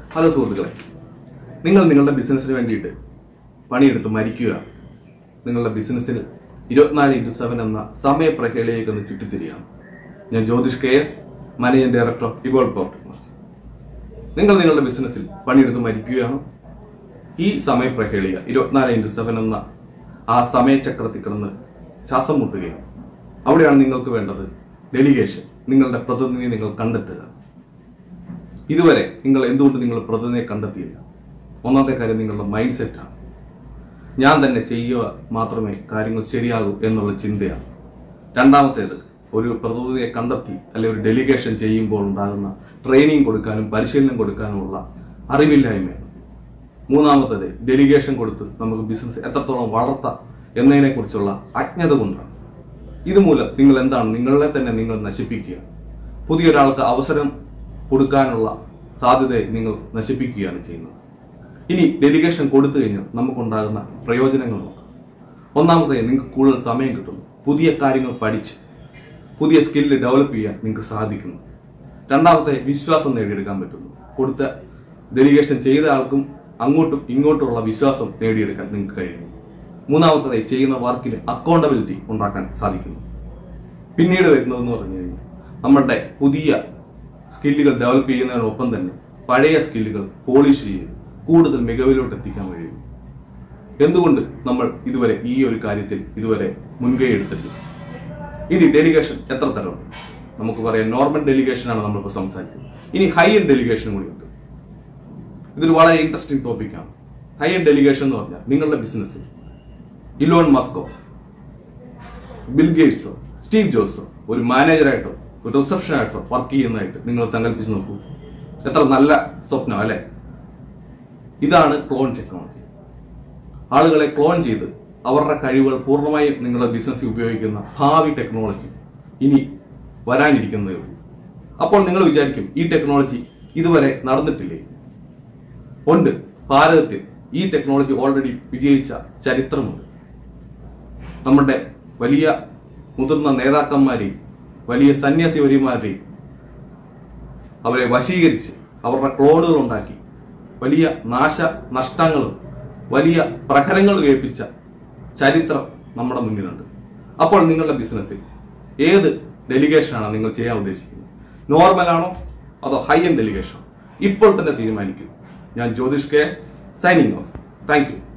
hello സുഹൃത്തുക്കളെ നിങ്ങൾ നിങ്ങളുടെ ബിസിനസ്സിന് വേണ്ടിയിട്ട് പണിയെടുത്ത് മരിക്കുക നിങ്ങളുടെ ബിസിനസ്സിൽ ഇരുപത്തിനാല് ഇൻറ്റു സെവൻ എന്ന സമയപ്രഹേളിയേക്ക് ഒന്ന് ചുറ്റിത്തിരിയാണ് ഞാൻ Jyothish K S managing director of Evol technology നിങ്ങൾ നിങ്ങളുടെ ബിസിനസ്സിൽ പണിയെടുത്ത് മരിക്കുകയാണ് ഈ സമയപ്രഹേളിക ഇരുപത്തിനാല് ഇൻറ്റു സെവൻ എന്ന ആ സമയചക്രത്തിൽ കിടന്ന് ശ്വാസം മുട്ടുകയാണ് അവിടെയാണ് നിങ്ങൾക്ക് വേണ്ടത് ഡെലിഗേഷൻ നിങ്ങളുടെ പ്രതിനിധി നിങ്ങൾ കണ്ടെത്തുക ഇതുവരെ നിങ്ങൾ എന്തുകൊണ്ട് നിങ്ങൾ പ്രതിനിധിയെ കണ്ടെത്തിയില്ല ഒന്നാമത്തെ കാര്യം നിങ്ങളുടെ മൈൻഡ് സെറ്റാണ് ഞാൻ തന്നെ ചെയ്യുക മാത്രമേ കാര്യങ്ങൾ ശരിയാകൂ എന്നുള്ള ചിന്തയാണ് രണ്ടാമത്തേത് ഒരു പ്രതിനിധിയെ കണ്ടെത്തി അല്ലെ ഒരു ഡെലിഗേഷൻ ചെയ്യുമ്പോൾ ഉണ്ടാകുന്ന ട്രെയിനിങ് കൊടുക്കാനും പരിശീലനം കൊടുക്കാനുമുള്ള അറിവില്ലായ്മയാണ് മൂന്നാമത്തത് ഡെലിഗേഷൻ കൊടുത്ത് നമുക്ക് ബിസിനസ് എത്രത്തോളം വളർത്താം എന്നതിനെ കുറിച്ചുള്ള അജ്ഞത കൊണ്ടാണ് ഇതുമൂലം നിങ്ങൾ എന്താണ് നിങ്ങളെ തന്നെ നിങ്ങൾ നശിപ്പിക്കുക പുതിയൊരാൾക്ക് അവസരം കൊടുക്കാനുള്ള സാധ്യതയെ നിങ്ങൾ നശിപ്പിക്കുകയാണ് ചെയ്യുന്നത് ഇനി ഡെലിഗേഷൻ കൊടുത്തു കഴിഞ്ഞാൽ നമുക്കുണ്ടാകുന്ന പ്രയോജനങ്ങൾ നോക്കാം ഒന്നാമത്തെ നിങ്ങൾക്ക് കൂടുതൽ സമയം കിട്ടുന്നു പുതിയ കാര്യങ്ങൾ പഠിച്ച് പുതിയ സ്കില്ല് ഡെവലപ്പ് ചെയ്യാൻ നിങ്ങൾക്ക് സാധിക്കുന്നു രണ്ടാമത്തെ വിശ്വാസം നേടിയെടുക്കാൻ പറ്റുന്നു കൊടുത്ത ഡെലിഗേഷൻ ചെയ്ത ആൾക്കും അങ്ങോട്ടും ഇങ്ങോട്ടുമുള്ള വിശ്വാസം നേടിയെടുക്കാൻ നിങ്ങൾക്ക് കഴിയുന്നു മൂന്നാമത്തതായി ചെയ്യുന്ന വർക്കിന് അക്കൗണ്ടബിലിറ്റി ഉണ്ടാക്കാൻ സാധിക്കുന്നു പിന്നീട് വരുന്നതെന്ന് പറഞ്ഞു കഴിഞ്ഞാൽ നമ്മളുടെ പുതിയ സ്കില്ലുകൾ ഡെവലപ്പ് ചെയ്യുന്നതിനൊപ്പം തന്നെ പഴയ സ്കില്ലുകൾ പോളിഷ് ചെയ്ത് കൂടുതൽ മികവിലോട്ട് എത്തിക്കാൻ കഴിയും എന്തുകൊണ്ട് നമ്മൾ ഇതുവരെ ഈ ഒരു കാര്യത്തിൽ ഇതുവരെ മുൻകൈ എടുത്തിട്ടില്ല ഇനി ഡെലിഗേഷൻ എത്ര തരമുണ്ട് നമുക്ക് പറയാം നോർമൽ ഡെലിഗേഷൻ ആണ് നമ്മളിപ്പോൾ സംസാരിച്ചത് ഇനി ഹൈ എൻഡ് ഡെലിഗേഷൻ കൂടി ഉണ്ട് ഇതൊരു വളരെ ഇൻട്രസ്റ്റിംഗ് ടോപ്പിക്കാണ് ഹൈ എൻഡ് ഡെലിഗേഷൻ എന്ന് പറഞ്ഞാൽ നിങ്ങളുടെ ബിസിനസ്സിൽ ഇലോൺ മസ്കോ ബിൽ ഗേറ്റ്സോ സ്റ്റീവ് ജോസോ ഒരു മാനേജറായിട്ടോ ഒരു റിസപ്ഷനായിട്ടോ വർക്ക് ചെയ്യുന്നതായിട്ട് നിങ്ങൾ സങ്കല്പിച്ച് നോക്കൂ എത്ര നല്ല സ്വപ്നം അല്ലെ ഇതാണ് ക്ലോൺ ടെക്നോളജി ആളുകളെ ക്ലോൺ ചെയ്ത് അവരുടെ കഴിവുകൾ പൂർണ്ണമായും നിങ്ങളുടെ ബിസിനസ്സിൽ ഉപയോഗിക്കുന്ന ഭാവി ടെക്നോളജി ഇനി വരാനിരിക്കുന്നതേ ഉള്ളൂ അപ്പോൾ നിങ്ങൾ വിചാരിക്കും ഈ ടെക്നോളജി ഇതുവരെ നടന്നിട്ടില്ലേ ഉണ്ട് ഭാരതത്തിൽ ഈ ടെക്നോളജി ഓൾറെഡി വിജയിച്ച ചരിത്രമുണ്ട് നമ്മുടെ വലിയ മുതിർന്ന നേതാക്കന്മാരെയും വലിയ സന്യാസിവരിമാരെയും അവരെ വശീകരിച്ച് അവരുടെ ക്ലോണുകൾ ഉണ്ടാക്കി വലിയ നാശ നഷ്ടങ്ങളും വലിയ പ്രഹരങ്ങൾ കേൾപ്പിച്ച ചരിത്രം നമ്മുടെ മുന്നിലുണ്ട് അപ്പോൾ നിങ്ങളുടെ ബിസിനസ്സിൽ ഏത് ഡെലിഗേഷനാണ് നിങ്ങൾ ചെയ്യാൻ ഉദ്ദേശിക്കുന്നത് നോർമൽ ആണോ അതോ ഹൈ എൻഡ് ഡെലിഗേഷൻ ഇപ്പോൾ തന്നെ തീരുമാനിക്കൂ ഞാൻ Jyothish K S signing off thank U